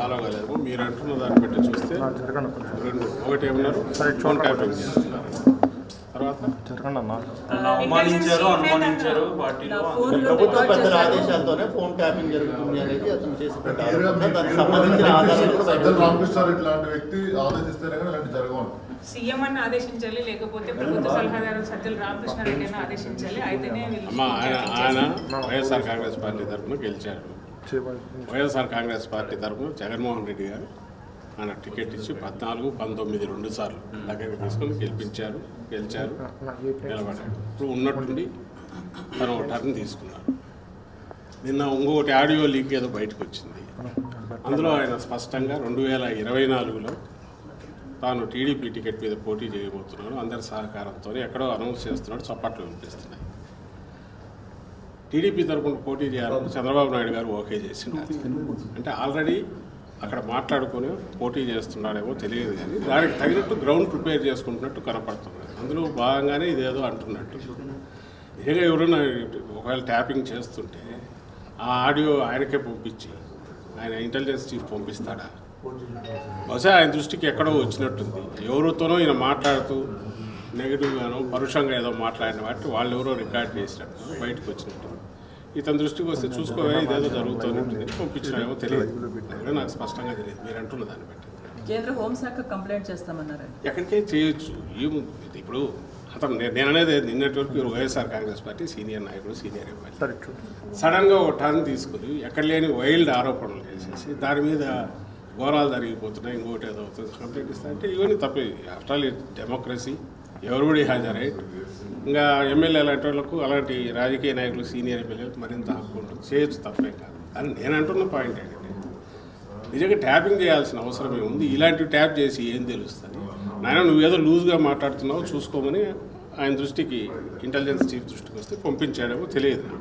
Follow కాలేదు మీరు అంటున్న దాన్ని బట్టి చూస్తే రెండు ఒకటి ఏమన్నారు ఫోన్ ట్యాపింగ్ చేస్తున్నారు తర్వాత నన్ను అవమానించారు అనుమానించారు పార్టీలో ప్రభుత్వ పెద్దల ఆదేశాలతోనే ఫోన్ ట్యాపింగ్ జరుగుతుంది అనేది అతను చేసినటువంటి ఆరోపణ. దానికి సంబంధించిన ఆధారాలు కూడా బయటకు సజ్జల రామకృష్ణారెడ్డి లాంటి వ్యక్తి ఆలోచిస్తేనే కానీ ఇలాంటి జరగవు సీఎం అన్న ఆదేశించాలి లేకపోతే ప్రభుత్వ సలహాదారు సజ్జల రామకృష్ణారెడ్డి అన్న ఆదేశించాలి అయితేనే వీళ్ళు అమ్మ ఆయన ఆయన వైఎస్ఆర్ కాంగ్రెస్ పార్టీ తరఫున గెలిచాడు వైఎస్ఆర్ కాంగ్రెస్ పార్టీ తరఫున జగన్మోహన్ రెడ్డి గారు ఆయన టికెట్ ఇచ్చి పద్నాలుగు పంతొమ్మిది రెండు సార్లు దగ్గరికి తీసుకొని గెలిపించారు గెలిచారు నిలబడ్డాడు ఇప్పుడు ఉన్నట్టుండి తను ఒక టర్న్ తీసుకున్నారు నిన్న ఇంకొకటి ఆడియో లీక్ ఏదో బయటకు వచ్చింది అందులో ఆయన స్పష్టంగా రెండు వేల ఇరవై నాలుగులో తాను టీడీపీ టికెట్ మీద పోటీ చేయబోతున్నాడు అందరి సహకారంతో ఎక్కడో అనౌన్స్ చేస్తున్నాడు చప్పట్లు వినిపిస్తున్నాయి టీడీపీ తరపున పోటీ చేయాలని చంద్రబాబు నాయుడు గారు ఓకే చేసిండారు అంటే ఆల్రెడీ అక్కడ మాట్లాడుకొని పోటీ చేస్తున్నాడేమో తెలియదు కానీ దానికి తగినట్టు గ్రౌండ్ ప్రిపేర్ చేసుకుంటున్నట్టు కనపడుతుంది అందులో భాగంగానే ఇదేదో అంటున్నట్టు నిజంగా ఎవరైనా ఒకవేళ ట్యాపింగ్ చేస్తుంటే ఆ ఆడియో ఆయనకే పంపించి ఆయన ఇంటెలిజెన్స్ చీఫ్ పంపిస్తాడా బహుశా ఆయన దృష్టికి ఎక్కడో వచ్చినట్టుంది ఎవరితోనో ఈయన మాట్లాడుతూ నెగిటివ్గానో పరుషంగా ఏదో మాట్లాడిన వాటి వాళ్ళు ఎవరో రికార్డ్ చేసినట్టు బయటకు వచ్చినట్టు ఇతని దృష్టికి వస్తే చూసుకోవే ఇదేదో జరుగుతూనే పంపించినామో తెలియదు అది కూడా నాకు స్పష్టంగా తెలియదు మీరు అంటున్న దాన్ని బట్టి కేంద్ర హోంశాఖ కంప్లైంట్ చేస్తామన్నారు ఎక్కడికే చేయొచ్చు ఏముంది ఇప్పుడు అతను నే- నేను అనేది నిన్నటి వరకు ఇವರು వైఎస్ఆర్ కాంగ్రెస్ పార్టీ సీనియర్ నాయకుడు సీనియర్ ఎమ్మెల్యే సడన్గా ఒక టర్న్ తీసుకుని ఎక్కడ లేని వైల్డ్ ఆరోపణలు చేసేసి దాని మీద ఘోరాలు జరిగిపోతున్నాయి ఇంకోటి ఏదో అవుతుంది కంప్లైంట్ ఇస్తా అంటే ఇవన్నీ తప్పే after all democracy everybody has right ఇంకా ఎమ్మెల్యే అలాంటి వాళ్ళకు అలాంటి రాజకీయ నాయకులు సీనియర్ ఎమ్మెల్యేలకు మరింత హక్కు ఉంటుంది చేయొచ్చు తప్పే కాదు అని నేను అంటున్న పాయింట్ ఏంటంటే నిజంగా ట్యాపింగ్ చేయాల్సిన అవసరమే ఉంది ఇలాంటివి ట్యాప్ చేసి ఏం తెలుస్తుంది నాయన నువ్వేదో లూజ్గా మాట్లాడుతున్నావు చూసుకోమని ఆయన దృష్టికి ఇంటెలిజెన్స్ చీఫ్ దృష్టికి వస్తే పంపించాడేమో తెలియదు నాకు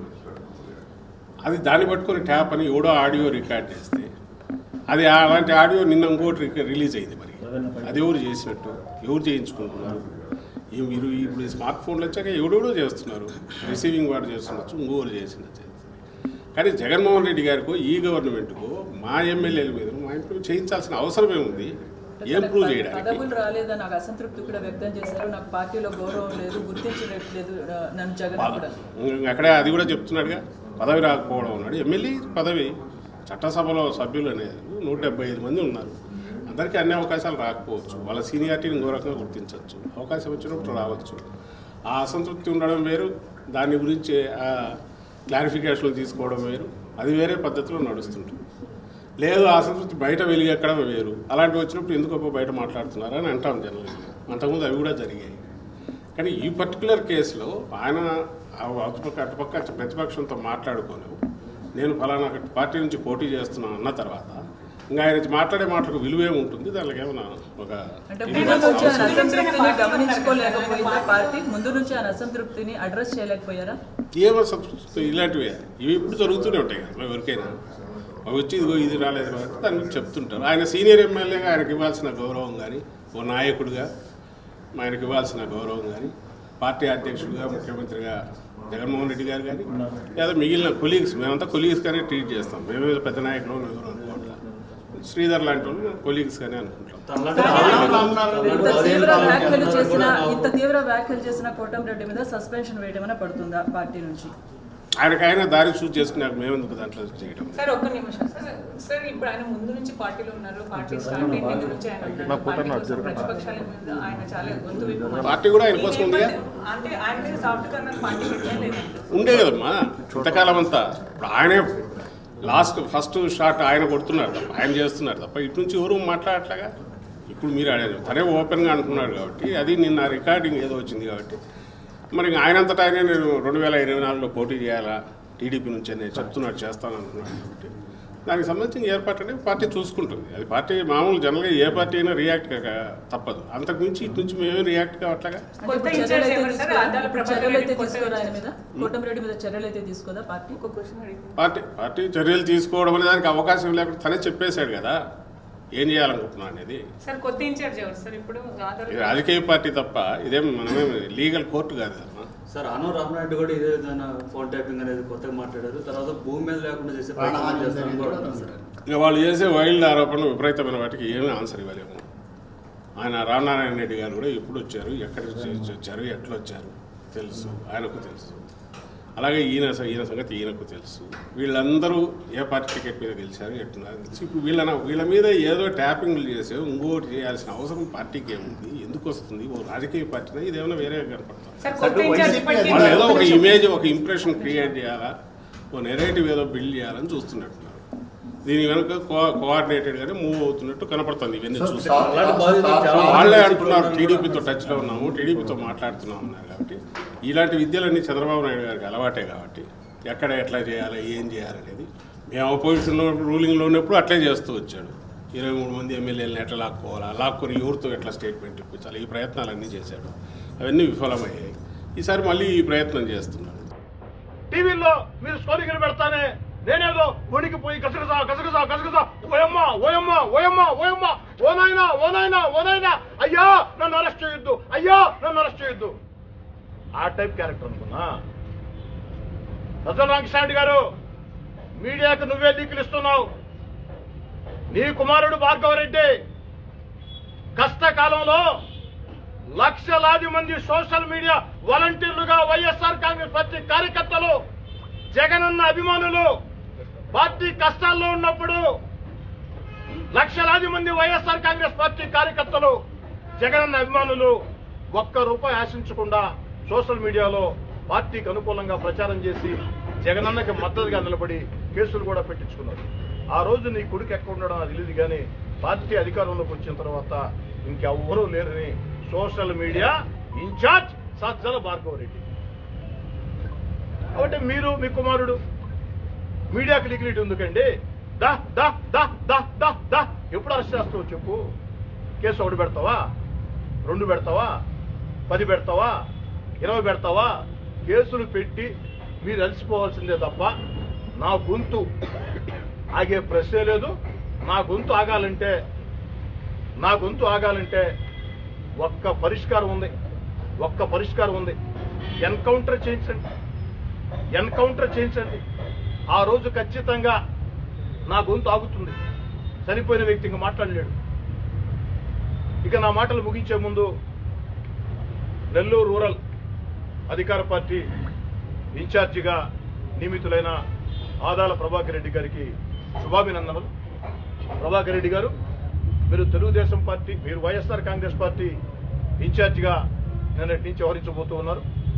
అది దాన్ని పట్టుకొని ట్యాప్ అని ఎవడో ఆడియో రికార్డ్ చేస్తే అది అలాంటి ఆడియో నిన్న ఇంకోటి రిక- రిలీజ్ అయింది మరి అది ఎవరు చేసినట్టు ఎవరు చేయించుకుంటున్నారు ఈ మీరు ఇప్పుడు స్మార్ట్ ఫోన్లు వచ్చాక ఎవడెవడో చేస్తున్నారు రిసీవింగ్ వాడు చేస్తుండొచ్చు ఇంకోరు చేసినట్టు కానీ జగన్మోహన్ రెడ్డి గారికో ఈ గవర్నమెంట్కో మా ఎమ్మెల్యేల మీద మా ఇంట్లో చేయించాల్సిన అవసరమే ఉంది ఏం ప్రూవ్ చేయడానికి పదవులు రాలేదని నాకు అసంతృప్తి కూడా వ్యక్తం చేశారు నాకు పార్టీలో గౌరవం లేదు గుర్తించట్లేదు ఆ, నన్ను జగన్ కూడా అక్కడే అది కూడా చెప్తున్నాడుగా పదవి రాకపోవడం ఉన్నాడు ఎమ్మెల్యే పదవి చట్టసభలో సభ్యులు అనేది నూట డెబ్బై ఐదు మంది ఉన్నారు అందరికీ అన్ని అవకాశాలు రాకపోవచ్చు వాళ్ళ సీనియారిటీని ఇంకో రకంగా గుర్తించవచ్చు అవకాశం వచ్చినప్పుడు రావచ్చు ఆ అసంతృప్తి ఉండడం వేరు దాని గురించి ఆ క్లారిఫికేషన్లు తీసుకోవడం వేరు అది వేరే పద్ధతిలో నడుస్తుంటుంది లేదు ఆ అసంతృప్తి బయట వెలిగెక్కడం వేరు అలాంటివి వచ్చినప్పుడు ఎందుకు బయట మాట్లాడుతున్నారా అని అంటాం జనరల్గా అంతకుముందు అవి కూడా జరిగాయి కానీ ఈ పర్టికులర్ కేసులో ఆయన ఆ అటుపక్క అటుపక్క ప్రతిపక్షంతో మాట్లాడుకొని నేను ఫలానా పార్టీ నుంచి పోటీ చేస్తున్నాను అన్న తర్వాత ఇంకా ఆయన మాట్లాడే మాటలకు విలువే ఉంటుంది దానికి ఏమైనా ఒక అంటే ఇది ముందు నుంచి ఆయన అవసరం. అసంతృప్తిని గమనించుకోలేకపోయిందా పార్టీ ముందు నుంచి ఆయన అసంతృప్తిని అడ్రస్ చేయలేకపోయారా ఏమో సంస్కృతి ఇలాంటివే ఇవి ఇప్పుడు జరుగుతూనే ఉంటాయి కదా మరి ఎవరికైనా అవి వచ్చి ఇదిగో ఇది రాలేదు కాబట్టి దాని గురించి చెప్తుంటారు ఆయన సీనియర్ ఎమ్మెల్యేగా ఆయనకి ఇవ్వాల్సిన గౌరవం కానీ ఓ నాయకుడిగా ఆయనకి ఇవ్వాల్సిన గౌరవం కానీ పార్టీ అధ్యక్షుడిగా ముఖ్యమంత్రిగా జగన్మోహన్ రెడ్డి గారు కానీ లేదా మిగిలిన కొలీగ్స్ మేమంతా కొలీగ్స్ కానీ ట్రీట్ చేస్తాం మేమేదో పెద్ద నాయకులు ఎవరు అనుకోవట్లేదు శ్రీధర్ లాంటి వాళ్ళు కొలీగ్స్ కానీ అనుకుంటాం ఇంత తీవ్ర వ్యాఖ్యలు చేసిన ఇంత తీవ్ర వ్యాఖ్యలు చేసిన కోటంరెడ్డి మీద సస్పెన్షన్ వేయడమైనా పడుతుందా పార్టీ నుంచి ఆయనకు ఆయన దారి చూస్ చేసుకున్నాక మేమెందుకు దాంట్లో చేయడం సార్ ఒక్క నిమిషం సార్ సార్ ఇప్పుడు ఆయన ముందు నుంచి పార్టీలో ఉన్నారు పార్టీ స్టార్ట్ అయిన దగ్గర నుంచి ఆయన ఉన్నారు. పార్టీ కోసం ప్రతిపక్షాల మీద ఆయన చాలా గొంతు విప్పు మాట్లాడారు. పార్టీ కూడా ఆయన కోసం ఉందిగా? అంటే ఆయన మీద సాఫ్ట్ కార్నర్ పార్టీ పెట్టినా లేదంటే ఉండే కదమ్మా ఇంతకాలం అంతా ఇప్పుడు ఆయనే లాస్ట్ ఫస్ట్ షాట్ ఆయన కొడుతున్నారు తప్ప ఆయన చేస్తున్నారు తప్ప ఇటు నుంచి ఎవరు మాట్లాడట్లేగా ఇప్పుడు మీరు అడిగారు తనే ఓపెన్గా అంటున్నాడు కాబట్టి అది నిన్న రికార్డింగ్ ఏదో వచ్చింది కాబట్టి మరి ఇంక ఆయనంతటా ఆయనే నేను రెండు వేల ఇరవై నాలుగులో పోటీ చేయాలా టీడీపీ నుంచి నేను చెప్తున్నాడు చేస్తాను అంటున్నాడు కాబట్టి దానికి సంబంధించిన ఏర్పాటు అనేది పార్టీ చూసుకుంటుంది అది పార్టీ మామూలు జనరల్గా ఏ పార్టీ అయినా రియాక్ట్ తప్పదు అంతకు మించి ఇటు నుంచి మేమే రియాక్ట్ కావట్లేగా కొత్త ఇప్పుడు ఇన్ఛార్జ్ చర్యలు అయితే ఎవరు సార్? తీసుకోదా? అద్దాల ప్రభాకర్ చర్యలు అయితే రెడ్డి కొత్త తీసుకోరా ఆయన మీద ఇన్ఛార్జ్. కోటంరెడ్డి మీద చర్యలు అయితే తీసుకోదా పార్టీ ఒక క్వశ్చన్ అడిగింది పార్టీ పార్టీ చర్యలు తీసుకోవడం అనే దానికి అవకాశం లేకుండా తనే చెప్పేశాడు కదా ఏం చేయాలనుకుంటున్నా అనేది సార్ కొత్త ఇన్ఛార్జ్ ఎవరు సార్ ఇప్పుడు ఆధార్ ఇది రాజకీయ పార్టీ తప్ప ఇదేం మనమేం లీగల్ కోర్టు కాదు కదమ్మా సార్ అను రామనాయుడు కూడా ఇదే విధంగా ఫోన్ ట్యాపింగ్ అనేది కొత్తగా మాట్లాడారు తర్వాత భూమి మీద లేకుండా చేసే ప్రయత్నం ప్రాణహాని చేస్తారని కూడా ఉందని అంటున్నారు సార్ ఇక వాళ్ళు చేసే వైల్డ్ ఆరోపణలు విపరీతమైన వాటికి ఏమీ ఆన్సర్ ఇవ్వలేము ఆయన రామనారాయణ రెడ్డి గారు కూడా ఎప్పుడు వచ్చారు ఎక్కడి నుంచి వచ్చారు ఎట్లా వచ్చారు తెలుసు ఆయనకు తెలుసు అలాగే ఈయన ఈయన సంగతి ఈయనకు తెలుసు వీళ్ళందరూ ఏ పార్టీ టికెట్ మీద గెలిచారు ఎట్టున్నారు తెలుసు ఇప్పుడు వీళ్ళ వీళ్ళ మీద ఏదో ట్యాపింగ్లు చేసే ఇంకోటి చేయాల్సిన అవసరం పార్టీకి ఏముంది ఎందుకు వస్తుంది ఓ రాజకీయ పార్టీనా ఇదేమైనా వేరే కనపడుతుంది సార్ కొత్త ఇన్ఛార్జ్ ఇప్పటికీ వాళ్ళు ఏదో ఒక ఇమేజ్ ఒక ఇంప్రెషన్ క్రియేట్ చేయాలా ఓ నెరేటివ్ ఏదో బిల్డ్ చేయాలని చూస్తున్నట్టున్నారు దీని వెనుక కో కోఆర్డినేటెడ్ గానే మూవ్ అవుతున్నట్టు కనపడుతుంది ఇవన్నీ చూస్తే వాళ్ళే అంటున్నారు టీడీపీతో టచ్లో ఉన్నాము టీడీపీతో మాట్లాడుతున్నాం అన్నారు కాబట్టి ఇలాంటి విద్యలన్నీ చంద్రబాబు నాయుడు గారికి అలవాటే కాబట్టి ఎక్కడ ఎట్లా చేయాలి ఏం చేయాలనేది మేము అపోజిషన్లో రూలింగ్లో ఉన్నప్పుడు అట్లే చేస్తూ వచ్చాడు ఇరవై మూడు మంది ఎమ్మెల్యేలను ఎట్లా లాక్కోవాలా లాక్కొని ఎవరితో ఎట్లా స్టేట్మెంట్ ఇప్పించాలి ఈ ప్రయత్నాలన్నీ చేశాడు అవన్నీ విఫలమయ్యాయి ఈసారి మళ్ళీ ఈ ప్రయత్నం చేస్తున్నాడు టీవీలో మీరు స్కోరింగ్ పెడతానే నేనేదో వణికిపోయి గసగసా గసగసా గసగసా ఓయమ్మ ఓయమ్మ ఓయమ్మ ఓయమ్మ ఓ నాయనా ఓ నాయనా ఓ నాయనా అయ్యా నన్ను అరెస్ట్ చేయొద్దు అయ్యా నన్ను అరెస్ట్ చేయొద్దు ఆ టైప్ క్యారెక్టర్ అనుకున్నా రజల్ రామకృష్ణారెడ్డి గారు మీడియాకు నువ్వే లీకులు ఇస్తున్నావు నీ కుమారుడు భార్గవరెడ్డి కష్టకాలంలో లక్షలాది మంది సోషల్ మీడియా వాలంటీర్లుగా వైఎస్ఆర్ కాంగ్రెస్ పార్టీ కార్యకర్తలు జగనన్న అభిమానులు పార్టీ కష్టాల్లో ఉన్నప్పుడు లక్షలాది మంది వైఎస్ఆర్ కాంగ్రెస్ పార్టీ కార్యకర్తలు జగనన్న అభిమానులు ఒక్క రూపాయి ఆశించకుండా సోషల్ మీడియాలో పార్టీకి అనుకూలంగా ప్రచారం చేసి జగనన్నకి మద్దతుగా నిలబడి కేసులు కూడా పెట్టించుకున్నారు ఆ రోజు నీ కొడుకు ఎక్కడ ఉండడం అది తెలియదు కానీ పార్టీ అధికారంలోకి వచ్చిన తర్వాత ఇంకెవ్వరూ లేరని social media incharge Sajjala Bhargava Reddy కాబట్టి మీరు మీ కుమారుడు మీడియాకి లిక్విడిటీ ఎందుకండి దా దా దా దా దా దా ఎప్పుడు అరెస్ట్ చేస్తావు చెప్పు కేసు ఒకటి పెడతావా రెండు పెడతావా పది పెడతావా ఇరవై పెడతావా కేసులు పెట్టి మీరు అలసిపోవాల్సిందే తప్ప నా గొంతు ఆగే ప్రశ్నే లేదు నా గొంతు ఆగాలంటే నా గొంతు ఆగాలంటే ఒక్క పరిష్కారం ఉంది ఒక్క పరిష్కారం ఉంది ఎన్కౌంటర్ చేయించండి ఎన్కౌంటర్ చేయించండి ఆ రోజు ఖచ్చితంగా నా గొంతు ఆగుతుంది చనిపోయిన వ్యక్తి ఇంకా మాట్లాడలేడు ఇక నా మాటలు ముగించే ముందు నెల్లూరు రూరల్ అధికార పార్టీ ఇన్ఛార్జిగా నియమితులైన ఆదాల ప్రభాకర్ రెడ్డి గారికి శుభాభినందనలు ప్రభాకర్ రెడ్డి గారు మీరు తెలుగుదేశం పార్టీ మీరు వైఎస్ఆర్ కాంగ్రెస్ పార్టీ ఇన్ఛార్జిగా నిన్నటి నుంచి వ్యవహరించబోతూ ఉన్నారు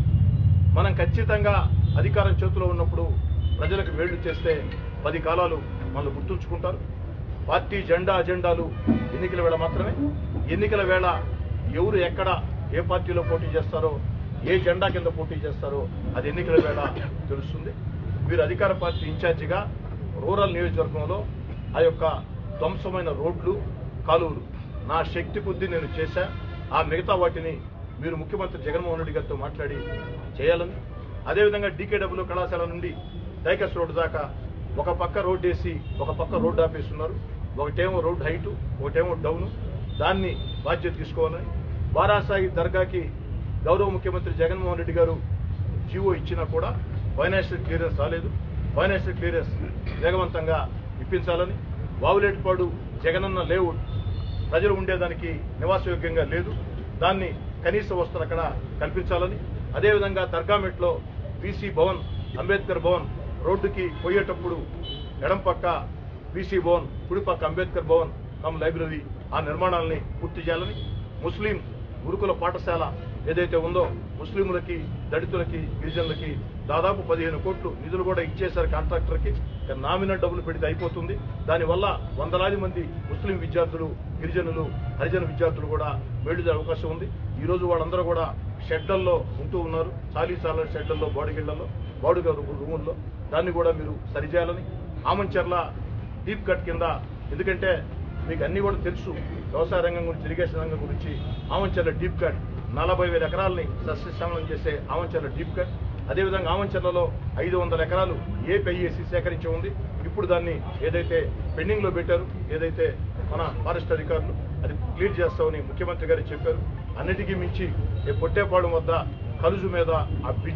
మనం ఖచ్చితంగా అధికారం చేతిలో ఉన్నప్పుడు ప్రజలకు వేళ్లు చేస్తే పది కాలాలు మనల్ని గుర్తుంచుకుంటారు పార్టీ జెండా అజెండాలు ఎన్నికల వేళ మాత్రమే ఎన్నికల వేళ ఎవరు ఎక్కడ ఏ పార్టీలో పోటీ చేస్తారో ఏ జెండా కింద పోటీ చేస్తారో అది ఎన్నికల వేళ తెలుస్తుంది మీరు అధికార పార్టీ ఇన్ఛార్జిగా రూరల్ నియోజకవర్గంలో ఆ యొక్క ధ్వంసమైన రోడ్లు కాలువలు నా శక్తి కొద్దీ నేను చేశా ఆ మిగతా వాటిని మీరు ముఖ్యమంత్రి జగన్మోహన్ రెడ్డి గారితో మాట్లాడి చేయాలని అదేవిధంగా డీకేడబ్ల్యూ కళాశాల నుండి డైకస్ రోడ్డు దాకా ఒక పక్క రోడ్డు వేసి ఒక పక్క రోడ్డు ఆపేస్తున్నారు ఒకటేమో రోడ్ హైటు ఒకటేమో డౌను దాన్ని బాధ్యత తీసుకోవాలని బారాసాయి దర్గాకి గౌరవ ముఖ్యమంత్రి జగన్మోహన్ రెడ్డి గారు జీవో ఇచ్చినా కూడా ఫైనాన్షియల్ క్లియరెన్స్ రాలేదు ఫైనాన్షియల్ క్లియరెన్స్ వేగవంతంగా ఇప్పించాలని వావులేటిపాడు జగనన్న లేఅవుట్ ప్రజలు ఉండేదానికి నివాసయోగ్యంగా లేదు దాన్ని కనీస వస్తువులు అక్కడ కల్పించాలని అదేవిధంగా దర్గామెట్లో బీసీ భవన్ అంబేద్కర్ భవన్ రోడ్డుకి పోయేటప్పుడు ఎడం పక్క బీసీ భవన్ కుడి పక్క అంబేద్కర్ భవన్ కమ్ లైబ్రరీ ఆ నిర్మాణాలని పూర్తి చేయాలని ముస్లిం గురుకుల పాఠశాల ఏదైతే ఉందో ముస్లింలకి దళితులకి గిరిజనులకి దాదాపు పదిహేను కోట్లు నిధులు కూడా ఇచ్చేశారు కాంట్రాక్టర్కి ఇక నామినల్ డబ్బులు పెడితే అయిపోతుంది దానివల్ల వందలాది మంది ముస్లిం విద్యార్థులు గిరిజనులు హరిజన విద్యార్థులు కూడా వెళ్ళే అవకాశం ఉంది ఈ రోజు వాళ్ళందరూ కూడా షెడ్డల్లో ఉంటూ ఉన్నారు చాలీ చాలా షెడ్డల్లో బాడుగిళ్లలో బాడుగ రూముల్లో దాన్ని కూడా మీరు సరిచేయాలని ఆమంచర్ల డీప్ కట్ కింద ఎందుకంటే మీకు అన్ని కూడా తెలుసు వ్యవసాయ రంగం గురించి ఇరిగేషన్ రంగం గురించి ఆమంచర్ల డీప్ కట్ నలభై వేల ఎకరాలని సస్యశ్యామలం చేసే ఆమంచర్ల డీప్ కట్ అదేవిధంగా ఆమంచర్లలో ఐదు వందల ఎకరాలు ఏపీఐఏసి సేకరించి ఉంది ఇప్పుడు దాన్ని ఏదైతే పెండింగ్ లో పెట్టారు ఏదైతే మన ఫారెస్ట్ అధికారులు అది క్లియర్ చేస్తామని ముఖ్యమంత్రి గారు చెప్పారు అన్నిటికీ మించి ఈ పొట్టేపాడు వద్ద కలుజు మీద ఆ బ్రిడ్జి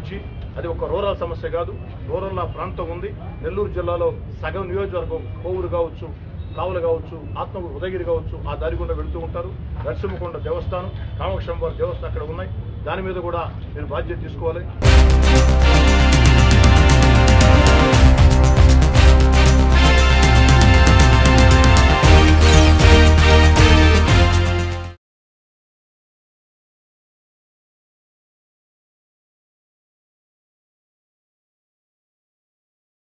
అది ఒక రూరల్ సమస్య కాదు రూరల్ ఆ ప్రాంతం ఉంది నెల్లూరు జిల్లాలో సగం నియోజకవర్గం కోవూరు కావచ్చు కావులు కావచ్చు ఆత్మకూరు ఉదయగిరి కావచ్చు ఆ దారి గుండా వెళుతూ ఉంటారు నరసింహకొండ దేవస్థానం కామక్షంవారి దేవస్థానం అక్కడ ఉన్నాయి దాని మీద కూడా మీరు బాధ్యత తీసుకోవాలి